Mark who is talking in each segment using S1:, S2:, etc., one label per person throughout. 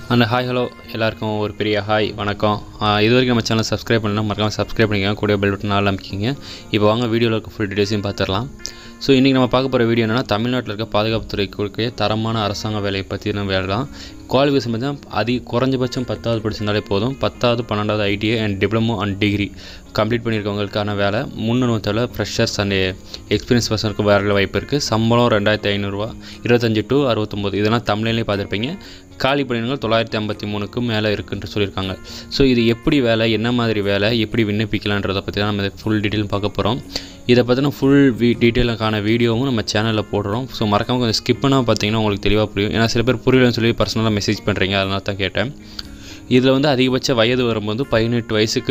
S1: அந்த hi hello எல்லாருக்கும் ஒரு பெரிய ஹாய் வணக்கம் ஆஹ் இது வரைக்கும் நம்ம சேனல் சப்ஸ்கிரைப் பண்ணலாம் மறக்காம சப்ஸ்கிரைப் பண்ணிக்கோங்க கூட பெல் பட்டன் ஆல் அமைக்கிங்க இப்போ வாங்க வீடியோவில் இருக்க ஃபுல் டீடைல்ஸையும் பார்த்துடலாம் ஸோ இன்றைக்கி நம்ம பார்க்க போகிற வீடியோ என்னென்னா தமிழ்நாட்டில் இருக்க பாதுகாப்புத்துறை கொடுக்க தரமான அரசாங்க வேலையை பற்றின வேலை தான் குவாலிஃபிகேஷன் பார்த்தீங்கன்னா அதி குறைஞ்சபட்சம் பத்தாவது படிச்சிருந்தாலே போதும் பத்தாவது பன்னெண்டாவது ITI and diploma and degree complete பண்ணியிருக்கவங்களுக்கான வேலை முன்னூற்றவில் ஃப்ரெஷர்ஸ் அண்ட் எக்ஸ்பீரியன்ஸ் பர்சனுக்கு வேலை வாய்ப்பு இருக்குது சம்பளம் ரெண்டாயிரத்தி ஐநூறுரூவா இருபத்தஞ்சி டு அறுபத்தொம்போது இதெல்லாம் தமிழ்லேயே பார்த்துருப்பீங்க காலி பணியிடங்கள் தொள்ளாயிரத்தி ஐம்பத்தி மூணுக்கு மேலே இருக்குன்னு சொல்லியிருக்காங்க ஸோ இது எப்படி வேலை என்ன மாதிரி வேலை எப்படி விண்ணப்பிக்கலான்றதை பற்றி தான் நம்ம ஃபுல் டீட்டெயில் பார்க்க போகிறோம் இதை பற்றின ஃபுல் வீ டீட்டெயிலுக்கான வீடியோவும் நம்ம சேனலில் போடுறோம் ஸோ மறக்காம கொஞ்சம் ஸ்கிப் பண்ணால் பார்த்தீங்கன்னா உங்களுக்கு தெளிவாக புரியும் ஏன்னா சில பேர் புரியலன்னு சொல்லி பர்சனலாக மெசேஜ் பண்ணுறீங்க அதனால தான் கேட்டேன் இதில் வந்து அதிகபட்ச வயது வரும்போது பதினெட்டு வயசுக்கு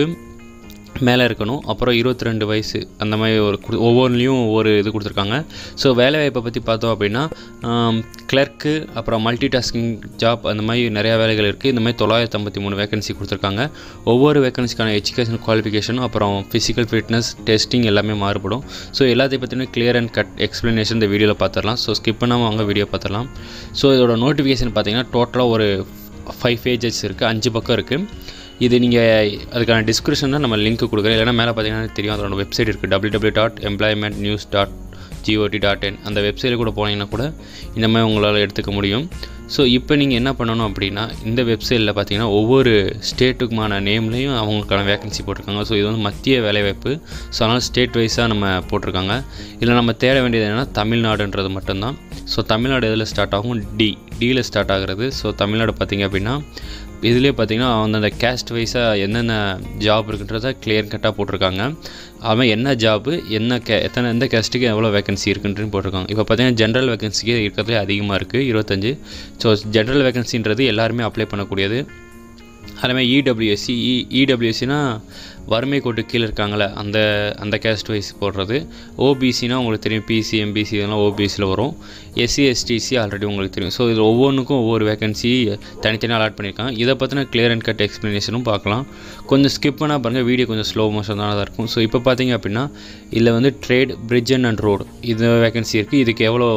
S1: மேலே இருக்கணும் அப்புறம் இருபத்தி ரெண்டு வயசு அந்த மாதிரி ஒரு கு ஒவ்வொன்றுலேயும் ஒவ்வொரு இது கொடுத்துருக்காங்க ஸோ வேலைவாய்ப்பை பற்றி பார்த்தோம் அப்படின்னா கிளர்க்கு அப்புறம் மல்டி டாஸ்கிங் ஜாப் அந்த மாதிரி நிறையா வேலைகள் இருக்குது இந்த மாதிரி தொள்ளாயிரத்தி ஐம்பத்தி மூணு வேகன்சி கொடுத்துருக்காங்க ஒவ்வொரு வேகன்சிக்கான எஜுகேஷன் குவாலிஃபிகேஷன் அப்புறம் ஃபிசிக்கல் ஃபிட்னஸ் டெஸ்டிங் எல்லாமே மாறுபடும் ஸோ எல்லாத்தையும் பற்றின கிளியர் அண்ட் கட் எக்ஸ்ப்ளனேஷன் இந்த வீடியோவில் பார்த்துடலாம் ஸோ ஸ்கிப் பண்ணாமல் வாங்க வீடியோ பார்த்துடலாம் ஸோ இதோட நோட்டிஃபிகேஷன் பார்த்தீங்கன்னா டோட்டலாக ஒரு ஃபைவ் பேஜஸ் இருக்குது அஞ்சு பக்கம் இருக்குது இது நீங்கள் அதுக்கான டிஸ்கிரிப்ஷனில் நம்ம லிங்க் கொடுக்குறோம் இல்லைனா மேலே பார்த்தீங்கன்னா தெரியும் அதோட வெப்சைட் இருக்குது W W dot employment news dot G O D dot in அந்த வெப்சைட்டில் கூட போனீங்கன்னா கூட இந்த மாதிரி உங்களால் எடுத்துக்க முடியும் ஸோ இப்போ நீங்கள் என்ன பண்ணணும் அப்படின்னா இந்த வெப்சைட்டில் பார்த்தீங்கன்னா ஒவ்வொரு ஸ்டேட்டுக்குமான நேம்லேயும் அவங்களுக்கான வேகன்சி போட்டிருக்காங்க ஸோ இது வந்து மத்திய வேலைவாய்ப்பு ஸோ அதனால் ஸ்டேட் வைஸாக நம்ம போட்டிருக்காங்க இதில் நம்ம தேட வேண்டியது என்னென்னா தமிழ்நாடுன்றது மட்டும்தான் ஸோ தமிழ்நாடு எதில் ஸ்டார்ட் ஆகும் டி டியில் ஸ்டார்ட் ஆகுறது ஸோ தமிழ்நாடு பார்த்திங்க அப்படின்னா இதுலேயே பார்த்தீங்கன்னா அந்தந்த கேஸ்ட் வைஸாக என்னென்ன ஜாப் இருக்குன்றத கிளியர் கட்டாக போட்டிருக்காங்க அவன் என்ன ஜாப்பு என்ன கே எத்தனை எந்த கேஸ்ட்டுக்கு எவ்வளோ வேகன்சி இருக்குன்றது போட்டிருக்காங்க இப்போ பார்த்தீங்கன்னா ஜென்ரல் வேகன்சிக்கு இருக்கிறதுலே அதிகமாக இருக்குது இருபத்தஞ்சு ஸோ ஜென்ரல் வேகன்சின்றது எல்லாருமே அப்ளை பண்ணக்கூடியது அதேமாதிரி இடபிள்யூஎஸ்சி இ இடபிள்யூஎஸ்சினா வறுமை கோட்டு கீழே இருக்காங்களே அந்த அந்த கேஸ்ட் வைஸ் போடுறது ஓபிசினா உங்களுக்கு தெரியும் பிசி எம்பிசி இதெல்லாம் ஓபிசியில் வரும் எஸ்சி எஸ்டிசி ஆல்ரெடி உங்களுக்கு தெரியும் ஸோ இதில் ஒவ்வொன்றுக்கும் ஒவ்வொரு வேகன்சி தனித்தனியாக அலாட் பண்ணியிருக்காங்க இதை பற்றின கிளியர் அண்ட் கட் எக்ஸ்ப்ளனேஷனும் பார்க்கலாம் கொஞ்சம் ஸ்கிப் பண்ணால் பாருங்கள் வீடியோ கொஞ்சம் ஸ்லோ மோஷன் தான் இருக்கும் ஸோ இப்போ பார்த்தீங்க அப்படின்னா இதில் வந்து ட்ரேட் பிரிட்ஜ் அண்ட் ரோடு இது வேகன்சி இருக்குது இதுக்கு எவ்வளோ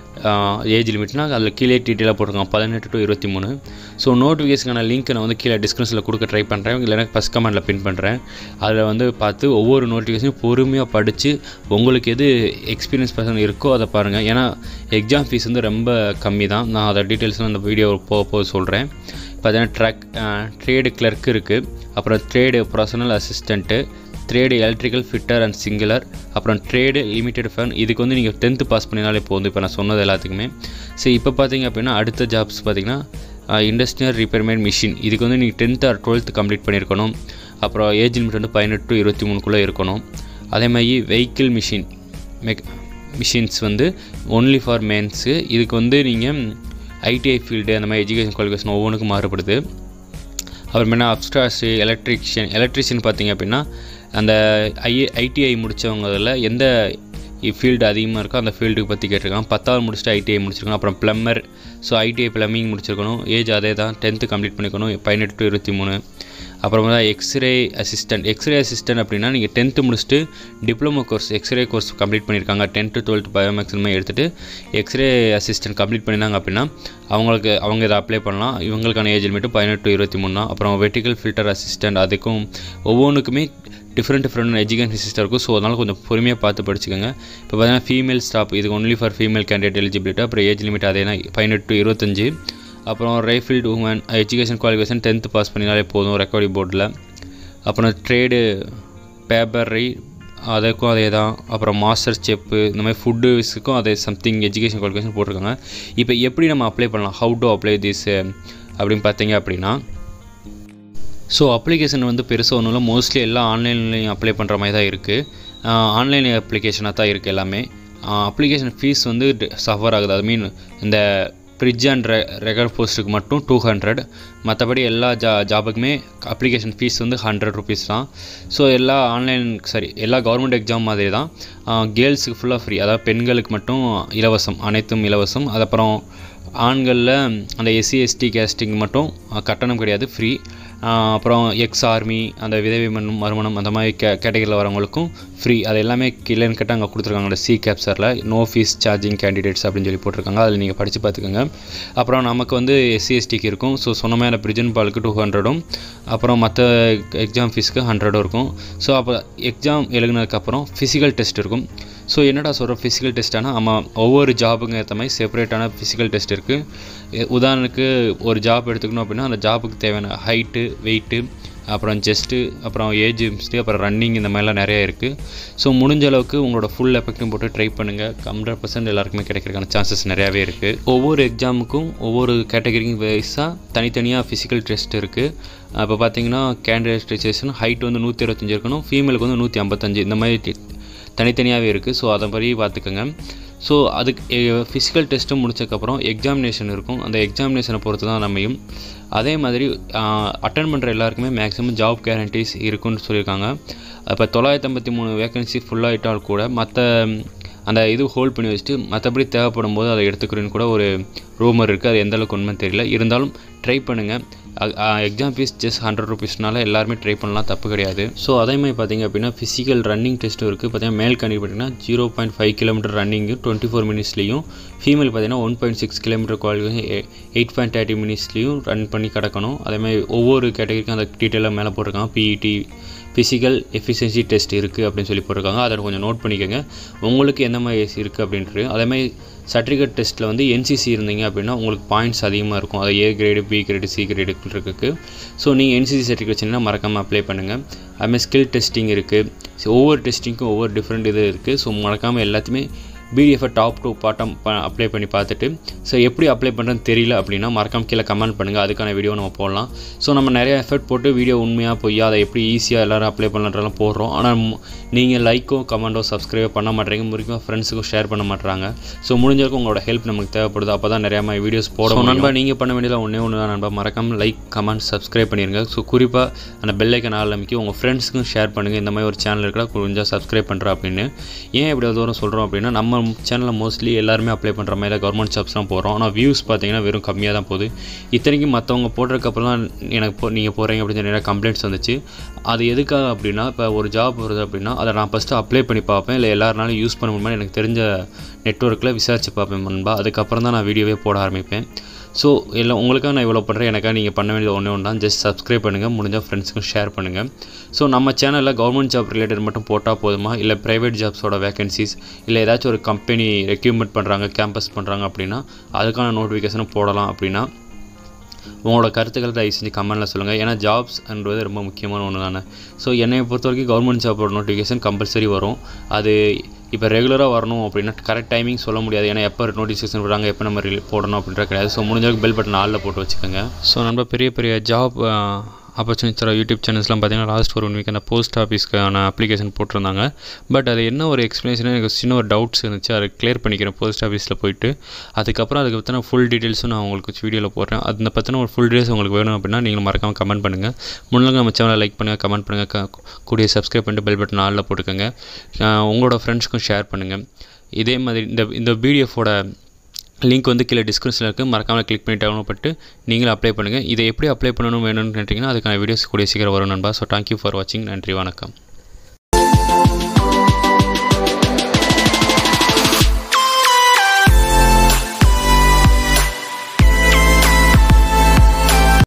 S1: ஏஜ் லிமிட்னா அதில் கீழே டீட்டெயிலாக போட்டிருக்காங்க பதினெட்டு டு இருபத்தி மூணு ஸோ நோட்டிஃபிகேஷனுக்கான லிங்க் நான் வந்து கீழே டிஸ்கிரிப்ஷனில் கொடுக்க ட்ரை பண்ணுறேன் இல்லைனா ஃபஸ்ட் கமெண்டில் பின் பண்ணுறேன் அதில் வந்து பார்த்து ஒவ்வொரு நோட்டிஃபிகேஷனும் பொறுமையாக படித்து உங்களுக்கு எது எக்ஸ்பீரியன்ஸ் பர்சன் இருக்கோ அதை பாருங்கள் ஏன்னா எக்ஸாம் ஃபீஸ் வந்து ரொம்ப கம்மி தான் நான் அதை டீட்டெயில்ஸ்லாம் அந்த வீடியோ போக போக சொல்கிறேன் பார்த்தீங்கன்னா ட்ரக் ட்ரேடு கிளர்க் இருக்குது அப்புறம் trade personal assistant trade electrical fitter and singular அப்புறம் ட்ரேடு லிமிடெட் ஃபன் இதுக்கு வந்து நீங்கள் டென்த்து பாஸ் பண்ணினாலே போதும் இப்போ நான் சொன்னது எல்லாத்துக்குமே சரி இப்போ பார்த்தீங்க அப்படின்னா அடுத்த ஜாப்ஸ் பார்த்தீங்கன்னா இண்டஸ்ட்ரியல் ரிப்பேர்மெண்ட் மிஷின் இதுக்கு வந்து நீங்கள் டென்த்து ஆர் டுவெல்த்து கம்ப்ளீட் பண்ணியிருக்கணும் அப்புறம் ஏஜ் லிமிட் வந்து பதினெட்டு டு இருபத்தி மூணுக்குள்ளே இருக்கணும் அதே மாதிரி வெஹிக்கிள் மிஷின் மெக் மிஷின்ஸ் வந்து ஒன்லி ஃபார் மேன்ஸு இதுக்கு வந்து நீங்கள் ஐடிஐ ஃபீல்டு அந்த மாதிரி எஜுகேஷன் குவாலிஃபிகேஷன் ஒவ்வொன்றுக்கும் மாறுபடுது அப்புறமேனா அப்ஸ்டாஸு எலக்ட்ரிஷியன் எலக்ட்ரிஷியன் பார்த்தீங்க அப்படின்னா அந்த ஐ ஐடிஐ முடித்தவங்களில் எந்த ஃபீல்டு அதிகமாக இருக்கோ அந்த ஃபீல்டுக்கு பற்றி கேட்டிருக்காங்க பத்தாவது முடிச்சுட்டு ஐடிஐ முடிச்சிருக்கணும் அப்புறம் ப்ளம்மர் ஸோ ஐடிஐ ப்ளம்பிங் முடிச்சிருக்கணும் ஏஜ் அதே தான் டென்த்து கம்ப்ளீட் பண்ணிக்கணும் பதினெட்டு டு இருபத்தி மூணு அப்புறமா தான் எக்ஸ்ரே அசிஸ்டன்ட் எக்ஸ்ரே அசிஸ்டன்ட் அப்படின்னா நீங்கள் டென்த்து முடிச்சுட்டு diploma course X ray course complete பண்ணியிருக்காங்க டென்த்து டுவெல்த் பயோமேக்ஸ் இந்த மாதிரி எடுத்துகிட்டு எக்ஸ்ரே அசிஸ்டன்ட் கம்ப்ளீட் பண்ணியிருந்தாங்க அப்படின்னா அவங்களுக்கு அவங்க இதை அப்ளை பண்ணலாம் இவங்களுக்கான ஏஜ் லிமிட்டு பதினெட்டு டு இருபத்தி மூணு தான் அப்புறம் வெட்டிக்கல் ஃபில்டர் அசிஸ்டன்ட் அதுக்கும் ஒவ்வொன்றுக்குமே டிஃப்ரெண்ட் டிஃப்ரெண்ட் எஜுகேஷன் சிஸ்டம் இருக்கும் ஸோ அதனால் கொஞ்சம் பொறுமையாக பார்த்து படிச்சுக்கோங்க இப்போ பார்த்தீங்கன்னா ஃபீமேல் ஸ்டாப் இது only for female candidate eligibility அப்புறம் ஏஜ் லிமிட் அதே தான் பதினெட்டு டு இருபத்தஞ்சு அப்புறம் rifled women education qualification tenth pass பண்ணினாலே போதும் ரெக்கார்டிங் போர்டில் அப்புறம் ட்ரேடு பேப்பரை அதுக்கும் அதே தான் அப்புறம் மாஸ்டர் செப்பு இந்த மாதிரி ஃபுட்டு விஸுக்கும் அதே சம்திங் எஜுகேஷன் குவாலிஃபிகேஷன் போட்டிருக்காங்க இப்போ எப்படி நம்ம அப்ளை பண்ணலாம் ஹவு டு அப்ளை திஸ் அப்படின்னு பார்த்தீங்க அப்படின்னா ஸோ அப்ளிகேஷன் வந்து பெருசாக ஒன்றும் இல்லை மோஸ்ட்லி எல்லாம் ஆன்லைன்லேயும் அப்ளை பண்ணுற மாதிரி தான் இருக்குது ஆன்லைன் அப்ளிகேஷனாக தான் இருக்குது எல்லாமே அப்ளிகேஷன் ஃபீஸ் வந்து சஃபர் ஆகுது அது மீன் இந்த ஃப்ரிட்ஜ் அண்ட் ரெ ரெக்கார்ட் போஸ்ட்டுக்கு மட்டும் டூ ஹண்ட்ரட் மற்றபடி எல்லா ஜா ஜாபுக்குமே அப்ளிகேஷன் ஃபீஸ் வந்து ஹண்ட்ரட் ருபீஸ் தான் ஸோ எல்லா ஆன்லைன் சாரி எல்லா கவர்மெண்ட் எக்ஸாம் மாதிரி தான் கேர்ள்ஸுக்கு ஃபுல்லாக ஃப்ரீ அதாவது பெண்களுக்கு மட்டும் இலவசம் அனைத்தும் இலவசம் அது அப்புறம் ஆண்களில் அந்த எஸ்சி எஸ்டி கேஸ்டிங் மட்டும் கட்டணம் கிடையாது ஃப்ரீ ஆஹ் அப்புறம் எக்ஸ் ஆர்மி அந்த விதவை மண்ணும் மறுமணம் அந்த மாதிரி கே கேட்டகரியில் வரவங்களுக்கும் ஃப்ரீ அது எல்லாமே இல்லைன்னு கேட்டால் அங்கே கொடுத்துருக்காங்க அந்த சி கேப்சரில் நோ ஃபீஸ் சார்ஜிங் கேண்டிடேட்ஸ் அப்படின்னு சொல்லி போட்டிருக்காங்க அதில் நீங்கள் படித்து பார்த்துக்கோங்க அப்புறம் நமக்கு வந்து எஸ்சி எஸ்டிக்கு இருக்கும் ஸோ சொன்ன மாதிரி பிரிஜன் பாலுக்கு டூ ஹண்ட்ரடும் அப்புறம் மற்ற எக்ஸாம் ஃபீஸ்க்கு ஹண்ட்ரடும் இருக்கும் ஸோ அப்போ எக்ஸாம் எழுதுனதுக்கப்புறம் ஃபிசிக்கல் டெஸ்ட் இருக்கும் ஸோ என்னடா சொல்கிறோம் ஃபிசிக்கல் டெஸ்ட்டானா ஆமாம் ஒவ்வொரு ஜாபுங்க ஏற்ற மாதிரி செப்பரேட்டான ஃபிசிக்கல் டெஸ்ட் இருக்குது உதாரணத்துக்கு ஒரு ஜாப் எடுத்துக்கணும் அப்படின்னா அந்த ஜாபுக்கு தேவையான ஹைட்டு வெயிட்டு அப்புறம் செஸ்ட்டு அப்புறம் ஏஜ் மிஸ்ட்டு அப்புறம் ரன்னிங் இந்த மாதிரிலாம் நிறைய இருக்குது ஸோ முடிஞ்ச அளவுக்கு உங்களோட ஃபுல் எஃபெக்ட்டும் போட்டு ட்ரை பண்ணுங்கள் ஹண்ட்ரட் பர்சன்ட் எல்லாருக்குமே கிடைக்கிறதுக்கான சான்சஸ் நிறையாவே இருக்குது ஒவ்வொரு எக்ஸாமுக்கும் ஒவ்வொரு கேட்டகரிக்கும் வைஸாக தனித்தனியாக ஃபிசிக்கல் டெஸ்ட் இருக்குது இப்போ பார்த்தீங்கன்னா கேண்டிடேட்டைசேஷன் ஹைட் வந்து நூற்றி இருபத்தஞ்சி இருக்கணும் ஃபீமேலுக்கு வந்து நூற்றி ஐம்பத்தஞ்சு இந்த மாதிரி தனித்தனியாகவே இருக்குது ஸோ அதை மாதிரி பார்த்துக்கோங்க ஸோ அதுக்கு ஃபிசிக்கல் டெஸ்ட்டும் முடிச்சதுக்கப்புறம் எக்ஸாமினேஷன் இருக்கும் அந்த எக்ஸாமினேஷனை பொறுத்து தான் நம்மையும் அதே மாதிரி அட்டன் பண்ணுற எல்லாருக்குமே மேக்ஸிமம் ஜாப் கேரண்டிஸ் இருக்குன்னு சொல்லியிருக்காங்க இப்போ தொள்ளாயிரத்தி ஐம்பத்தி மூணு வேகன்சி ஃபுல்லாகிட்டால் கூட மற்ற அந்த இது ஹோல்ட் பண்ணி வச்சுட்டு மற்றபடி தேவைப்படும் போது அதை எடுத்துக்கிறேன்னு கூட ஒரு ரூமர் இருக்குது அது எந்த அளவுக்கு உண்மை தெரியல இருந்தாலும் ட்ரை பண்ணுங்கள் எக்ஸாம் ஃபீஸ் ஜஸ்ட் ஹண்ட்ரட் ருபீஸ்னால எல்லாருமே ட்ரை பண்ணலாம் தப்பு கிடையாது ஸோ அதே மாதிரி பார்த்தீங்க அப்படின்னா ஃபிசிக்கல் ரன்னிங் டெஸ்ட்டும் இருக்குது பார்த்தீங்கன்னா மேல் கண்டி பார்த்தீங்கன்னா zero point five kilometre running twenty four மினிட்ஸ்லையும் ஃபீமேல் பார்த்தீங்கன்னா one point six kilometre qualification eight point thirty மினிட்ஸ்லையும் ரன் பண்ணி கிடக்கணும் அதேமாதிரி ஒவ்வொரு கேட்டகரிக்கும் அந்த டீட்டெயிலாக மேலே போட்டிருக்காங்க பிஇடி ஃபிசிக்கல் எஃபிஷியன்சி டெஸ்ட் இருக்குது அப்படின்னு சொல்லி போட்டிருக்காங்க அதை கொஞ்சம் நோட் பண்ணிக்கோங்க உங்களுக்கு எந்த மாதிரி இருக்குது அப்படின்ட்டு அதேமாதிரி சர்டிஃபிகேட் டெஸ்ட்டில் வந்து என்சிசி இருந்தீங்க அப்படின்னா உங்களுக்கு பாயிண்ட்ஸ் அதிகமாக இருக்கும் அது A grade B grade C grade இருக்குது ஸோ நீங்கள் என்சிசி சர்டிஃபிகேட் வச்சிங்கன்னா மறக்காமல் அப்ளை பண்ணுங்கள் அதுமாதிரி ஸ்கில் டெஸ்டிங் இருக்குது ஸோ ஒவ்வொரு டெஸ்டிங்க்கும் ஒவ்வொரு டிஃப்ரெண்ட் இது இருக்குது ஸோ மறக்காமல் எல்லாத்தையுமே பிடிஎஃபை டாப் டு பாட்டம் அப்ளை பண்ணி பார்த்துட்டு ஸோ எப்படி அப்ளை பண்ணுறதுன்னு தெரியல அப்படின்னா மறக்காம கீழே கமெண்ட் பண்ணுங்கள் அதுக்கான வீடியோ நம்ம போடலாம் ஸோ நம்ம நிறைய எஃபர்ட் போட்டு வீடியோ உண்மையாக பொய்யா அதை எப்படி ஈஸியாக எல்லோரும் அப்ளை பண்ணுறதெல்லாம் போடுறோம் ஆனால் நீங்கள் லைக்கோ கமெண்டோ சப்ஸ்கிரைபோ பண்ண மாட்டேங்க முக்கியமாக ஃப்ரெண்ட்ஸுக்கும் ஷேர் பண்ண மாட்டாங்க ஸோ முடிஞ்சவரைக்கும் உங்களோட ஹெல்ப் நமக்கு தேவைப்படுது அப்போ தான் நிறையா மாதிரி வீடியோஸ் போட நண்பா நீங்கள் பண்ண வேண்டியதில் ஒன்றே ஒன்று தான் நண்பா மறக்காமல் லைக் கமெண்ட் சப்ஸ்கிரைப் பண்ணிடுங்க ஸோ குறிப்பாக அந்த பெல்லைக்கன் ஆரம்பிக்க உங்கள் ஃப்ரெண்ட்ஸுக்கும் ஷேர் பண்ணுங்கள் இந்த மாதிரி ஒரு சேனல் இருக்கா கொஞ்சம் சப்ஸ்கிரைப் பண்ணுறா அப்படின்னு ஏன் இப்படி தூரம் சொல்கிறோம் அப்படின்னா நம்ம சேனலில் மோஸ்ட்லி எல்லாருமே அப்ளை பண்ணுற மாதிரி தான் கவர்மெண்ட் ஜாப்ஸ்லாம் போகிறோம் ஆனால் வியூஸ் பார்த்தீங்கன்னா வெறும் கம்மியாக தான் போகுது இத்தனைக்கும் மற்றவங்க போடுறதுக்கப்புறம் தான் எனக்கு போ நீங்கள் போகிறீங்க அப்படின்னு சொல்லி நிறைய கம்ப்ளைண்ட்ஸ் வந்துச்சு அது எதுக்காக அப்படின்னா இப்போ ஒரு ஜாப் வருது அப்படின்னா அதை நான் ஃபஸ்ட்டு அப்ளை பண்ணி பார்ப்பேன் இல்லை எல்லாருனாலும் யூஸ் பண்ண முடியுமா எனக்கு தெரிஞ்ச நெட்ஒர்க்கில் விசாரித்து பார்ப்பேன் நண்பா அதுக்கப்புறம் தான் நான் வீடியோவே போட ஆரம்பிப்பேன் ஸோ இல்லை உங்களுக்காக நான் இவ்வளோ பண்ணுறேன் எனக்காக நீங்கள் பண்ண வேண்டியது ஒன்றே ஒன்று தான் ஜஸ்ட் சப்ஸ்கிரைப் பண்ணுங்கள் முடிஞ்சால் ஃப்ரெண்ட்ஸுக்கும் ஷேர் பண்ணுங்கள் ஸோ நம்ம சேனலில் கவர்மெண்ட் ஜாப் ரிலேட்டட் மட்டும் போட்டால் போதுமா இல்லை ப்ரைவேட் ஜாப்ஸோட வேகன்சிஸ் இல்லை ஏதாச்சும் ஒரு கம்பெனி ரெக்யூப்மெண்ட் பண்ணுறாங்க கேம்பஸ் பண்ணுறாங்க அப்படின்னா அதுக்கான நோட்டிஃபிகேஷனும் போடலாம் அப்படின்னா உங்களோட கருத்துக்களை தயவு செஞ்சு கமெண்ட்டில் சொல்லுங்கள் ஏன்னா ஜாப்ஸ்ன்றது ரொம்ப முக்கியமான ஒன்று தானே ஸோ என்னை பொறுத்த வரைக்கும் கவர்மெண்ட் ஜாப்போட நோட்டிஃபிகேஷன் கம்பல்சரி வரும் அது இப்போ ரெகுலராக வரணும் அப்படின்னா கரெக்ட் டைமிங் சொல்ல முடியாது ஏன்னா எப்போ நோட்டிஃபிகேஷன் விடுறாங்க எப்போ நம்ம போடணும் அப்படின்றது கிடையாது ஸோ முடிஞ்சளவுக்கு பெல் பட்டன் ஆளில் போட்டு வச்சுக்கோங்க ஸோ நம்ம பெரிய பெரிய ஜாப் ஆப்பர்ச்சுனிட்டி தர யூடியூப் சேனல்ஸ்லாம் பார்த்தீங்கன்னா லாஸ்ட் ஒரு ஒன் வீக் அந்த போஸ்ட் ஆஃபீஸ்க்கான அப்ளிகேஷன் போட்டிருந்தாங்க பட் அது என்ன ஒரு எக்ஸ்ப்ளனேஷன் எனக்கு சின்ன ஒரு டவுட்ஸ் இருந்துச்சு அதை கிளியர் பண்ணிக்கிறேன் போஸ்ட் ஆஃபீஸில் போயிட்டு அதுக்கப்புறம் அதுக்கு பற்றின ஃபுல் டீட்டெயில்ஸும் நான் உங்களுக்கு வீடியோவில் போடுறேன் அந்த பற்றின ஒரு ஃபுல் டீட்டெயில்ஸ் உங்களுக்கு வேணும் அப்படின்னா நீங்கள் மறக்காமல் கமெண்ட் பண்ணுங்கள் முன்னாடி நம்ம சேனலை லைக் பண்ணுங்கள் கமெண்ட் பண்ணுங்கள் கூடிய சப்ஸ்கிரைப் பண்ணிட்டு பெல் பட்டன் ஆளில் போட்டுக்கோங்க உங்களோட ஃப்ரெண்ட்ஸ்க்கும் ஷேர் பண்ணுங்கள் இதே மாதிரி இந்த இந்த பிடிஎஃபோட லிங்க் வந்து கீழே டிஸ்கிரிப்ஷனில் இருக்குது மறக்காமல் கிளிக் பண்ணி டவுன்லோட் பண்ணிட்டு நீங்களும் அப்ளை பண்ணுங்கள் இதை எப்படி அப்ளை பண்ணணும் வேணும்னு நினைட்டிங்கன்னா அதுக்கான வீடியோஸ் கூடிய சீக்கிரம் வரும் நண்பா ஸோ தேங்க்யூ ஃபார் வாட்சிங் நன்றி வணக்கம்